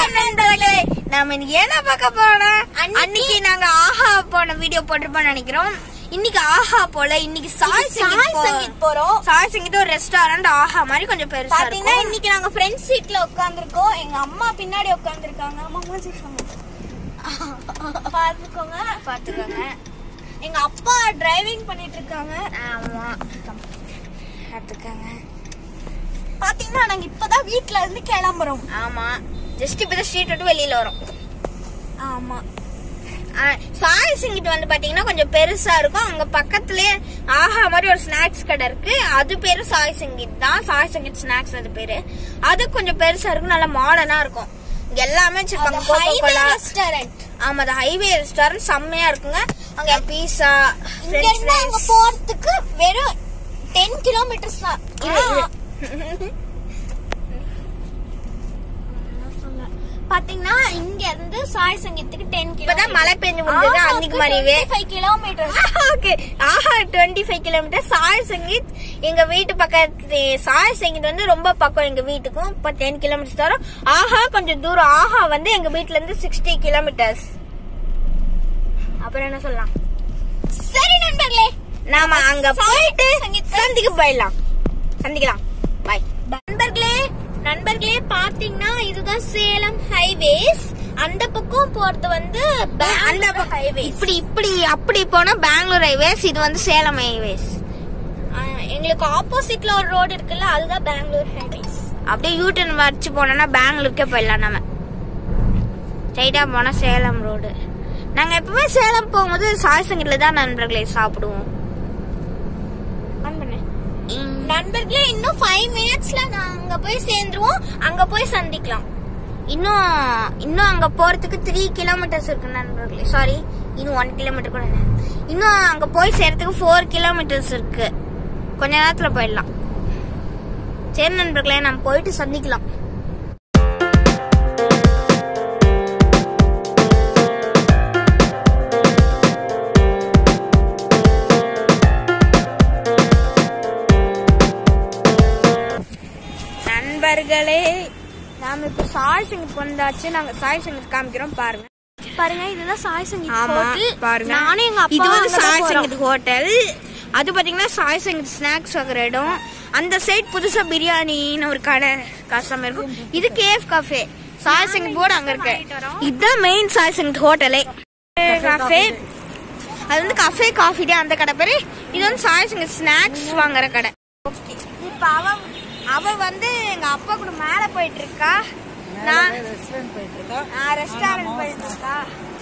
நண்பர்களே நாம இன்னைக்கு என்ன பார்க்க போறோம்னா அன்னைக்கு நாங்க ஆஹா போன வீடியோ போட்டிருப்போம் நினைக்கிறோம் இன்னைக்கு ஆஹா போல இன்னைக்கு சாய் சாய் சங்கீத் சங்கீத் போறோம் சாய் சங்கீத் ஒரு ரெஸ்டாரண்ட் ஆஹா மாதிரி கொஞ்சம் பெருசா பாத்தீங்கன்னா இருக்கும் இன்னைக்கு நாங்க ஃப்ரெண்ட் சீட்ல உட்கார்ந்திருக்கோம் எங்க அம்மா பின்னாடி உட்கார்ந்திருக்காங்க அம்மா மூஞ்சி காமி. பாத்துக்கோங்க பாத்துக்கோங்க எங்க அப்பா டிரைவிங் பண்ணிட்டு இருக்காங்க ஆமா பாத்துக்கோங்க பாத்தீங்கன்னா நாங்க இப்பதான் வீட்ல இருந்து கிளம்புறோம் ஆமா ஜஸ்ட் இப்பதான் ஸ்ட்ரீட் விட்டு வெளியில வரோம் ஆமா ஆ, சாய் சங்கீத் வந்து பாத்தீங்கன்னா கொஞ்சம் பெருசா இருக்கும் அங்க பக்கத்துலயே ஆஹா மாதிரி ஒரு ஸ்நாக்ஸ் கடை இருக்கு அது பேரு சாய் சங்கீத் தான் சாய் சங்கீத் ஸ்நாக்ஸ் அது பேரு அது கொஞ்சம் பெருசா இருக்கும் நல்லா மாடர்னா இருக்கும் இங்க எல்லாமே வச்சிருப்பாங்க கோகோ ரெஸ்டாரண்ட் ஆமா அது ஹைவே ரெஸ்டாரண்ட் செம்மையா இருக்குங்க அங்க பீஸா இங்க இருந்து அங்க போறதுக்கு வெறும் டென் கிலோமீட்டர்ஸ் தான் இல்ல, இல்ல. பாத்தீங்கன்னா இங்க இருந்து சாய் சங்கீத்துக்கு டென் இப்பதான் மழை பெஞ்சு முடிஞ்சது அன்னைக்கு மாதிரியே ஃபைவ் கிலோமீட்டர்ஸ் ஓகே ஆஹா twenty five kilometre Sai Sangeet எங்க வீட்டு பக்கத்து சாய் சங்கீத் வந்து ரொம்ப பக்கம் எங்க வீட்டுக்கும் இப்போ டென் கிலோமீட்டர்ஸ் வரும் ஆஹா கொஞ்சம் தூரம் ஆஹா வந்து எங்க வீட்ல இருந்து சிக்ஸ்டி கிலோமீட்டர்ஸ் அப்புறம் என்ன சொல்லலாம் சரி நண்பர்களே நாம அங்க போயிட்டு சங்கீத் சந்திக்கு போயிடலாம் சந்திக்கலாம் பாய் நண்பர்களே நண்பர்களே பாத்தீங்கன்னா இதுதான் சேலம் ஹைவேஸ் அந்த பக்கம் போறது வந்து அந்த பெங்களூர் highways. இப்படி இப்படி அப்படி போனா பெங்களூர் ஹைவேஸ் இது வந்து சேலம் ஹைவேஸ் ஆ, எங்களுக்கு ஆப்போசிட்ல ஒரு ரோடு இருக்குல்ல அதுதான் பெங்களூர் ஹைவேஸ் அப்படியே யூட்டன் வச்சு போனோம்னா பெங்களூருக்கே போயிடலாம் நம்ம ஸ்ட்ரைட்டா போனா சேலம் ரோடு நாங்க எப்பவுமே சேலம் போகும்போது சாய் சங்கீட்ல தான் நண்பர்களை சாப்பிடுவோம் நண்பர்களே இன்னும் ஃபைவ் மினிட்ஸ்ல நாங்க போய் சேர்ந்துருவோம் அங்க போய் சந்திக்கலாம் இன்னும் இன்னும் அங்க போறதுக்கு த்ரீ கிலோமீட்டர்ஸ் இருக்கு நண்பர்களே சாரி இன்னும் ஒன் கிலோமீட்டர் கூட இல்லை இன்னும் அங்க போய் சேர்றதுக்கு ஃபோர் கிலோமீட்டர்ஸ் இருக்கு கொஞ்ச நேரத்துல போயிடலாம் சரி நண்பர்களே நம்ம போயிட்டு சந்திக்கலாம் நண்பர்களே நாம இப்ப சாய் சங்கீத் வந்தாச்சு நாங்க சாய் சங்கீத் காமிக்கிறோம் பாருங்க பாருங்க இதுதான் சாய் சங்கீத் ஆமா ஹோட்டல் பாருங்க நானும் எங்க அப்பா இது வந்து அங்கதான் சாய் போறோம். சங்கீத் ஹோட்டல் அது பாத்தீங்கன்னா சாய் சங்கீத் ஸ்நாக்ஸ் வாங்குற இடம் அந்த சைட் புதுசா பிரியாணின்னு ஒரு கடை கஷ்டம் இருக்கும் இது cafe cafe Chai Sangeet board அங்க இருக்கு இதுதான் மெயின் சாய் சங்கீத் ஹோட்டலே காஃபே அது வந்து கஃபே காஃபி டே அந்த கடை பேரு இது வந்து சாய் சங்கீத் ஸ்நாக்ஸ் வாங்குற கடை இப்ப அவ அவ வந்து எங்க அப்பா கூட மேல போயிட்டு இருக்கா நான் நான் ரெஸ்டாரண்ட் போயிட்டு இருக்கா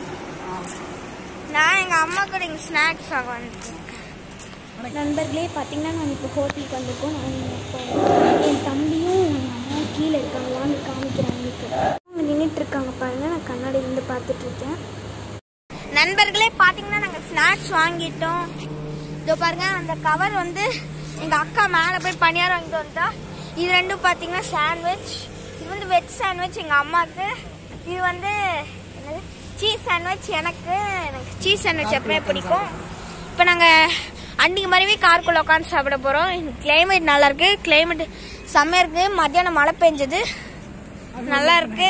நான் எங்க அம்மா கூட இங்க ஸ்நாக்ஸ் வாங்க வந்துருக்கேன் நண்பர்களே பார்த்தீங்கன்னா நாங்கள் இப்போ ஹோட்டலுக்கு வந்திருக்கோம் நாங்கள் இப்போ என் தம்பியும் எங்கள் அம்மாவும் கீழே இருக்காங்க வாங்க காமிக்கிறேன் உங்களுக்கு அவங்க நின்றுட்டு இருக்காங்க பாருங்க நான் கண்ணாடியிலேருந்து பார்த்துட்டு இருக்கேன் நண்பர்களே பாத்தீங்கன்னா நாங்க ஸ்நாக்ஸ் வாங்கிட்டோம் இதோ பாருங்க அந்த கவர் வந்து எங்க அக்கா மேல போய் பணியாரம் வாங்கிட்டு வந்தா இது ரெண்டும் பாத்தீங்கன்னா சாண்ட்விச் இது வந்து வெஜ் சாண்ட்விச் எங்க அம்மாக்கு இது வந்து என்னது சீஸ் சாண்ட்விச் எனக்கு எனக்கு சீஸ் சாண்ட்விச் எப்பவுமே பிடிக்கும் இப்போ நாங்க அன்னைக்கு மாதிரிவே காருக்குள்ள உட்காந்து சாப்பிட போறோம் கிளைமேட் நல்லா இருக்கு கிளைமேட் செம்மையா இருக்கு மத்தியானம் மழை பெஞ்சது நல்லா இருக்கு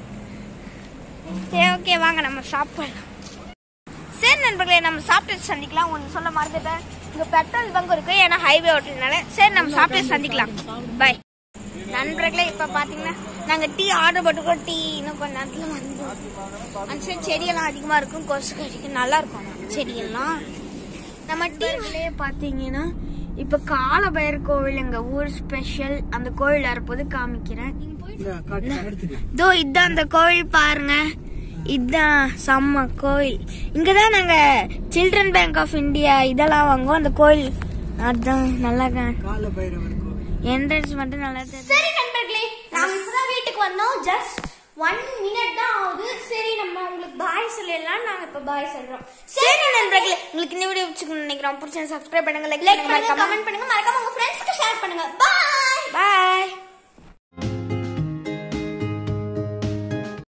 சரி ஓகே வாங்க நம்ம சாப்பிடலாம் சரி நண்பர்களே நம்ம சாப்பிட்டு சந்திக்கலாம் ஒன்று சொல்ல மறந்துட்டேன் இங்க பெட்ரோல் பங்க் இருக்கு ஏன்னா ஹைவே ஓட்டுறதுனால சரி நம்ம சாப்பிட்டு சந்திக்கலாம் பை நண்பர்களே இப்ப பாத்தீங்கன்னா நாங்க டீ ஆர்டர் போட்டுக்கோ டீ இன்னும் கொஞ்ச நேரத்துல வந்து அந்த சைடு செடியெல்லாம் அதிகமா இருக்கும் கொசு கடிக்கு நல்லா இருக்கும் ஆனா செடியெல்லாம் நம்ம டீவிலே பாத்தீங்கன்னா இப்ப காலபைரர் கோவில் எங்க ஊர் ஸ்பெஷல் அந்த கோவில் வரப்போது காமிக்கிறேன் இதோ இதான் அந்த கோவில் பாருங்க இதான் செம்ம கோயில் இங்கதான் நாங்க சில்ட்ரன் பேங்க் ஆஃப் இந்தியா இதெல்லாம் வாங்குவோம் அந்த கோயில் அதான் நல்லா என்ட்ரன்ஸ் மட்டும் நல்லா தெரியும் சரி நண்பர்களே நாங்க இப்பதான் வீட்டுக்கு வந்தோம் ஜஸ்ட் ஒன் மினிட் தான் ஆகுது சரி நம்ம உங்களுக்கு பாய் சொல்லிடலாம் நாங்க இப்ப பாய் சொல்றோம் சரி நண்பர்களே உங்களுக்கு இந்த வீடியோ பிடிச்சிக்கணும்னு நினைக்கிறோம் பிடிச்சா சப்ஸ்கிரைப் பண்ணுங்க லைக் லைக் பண்ணுங்க பண்ணுங்க கமெண்ட் பண்ணுங்க மறக்காம உங்க ஃப்ரெண்ட்ஸ்க்கு ஷேர் பண்ணுங்க பாய் பாய்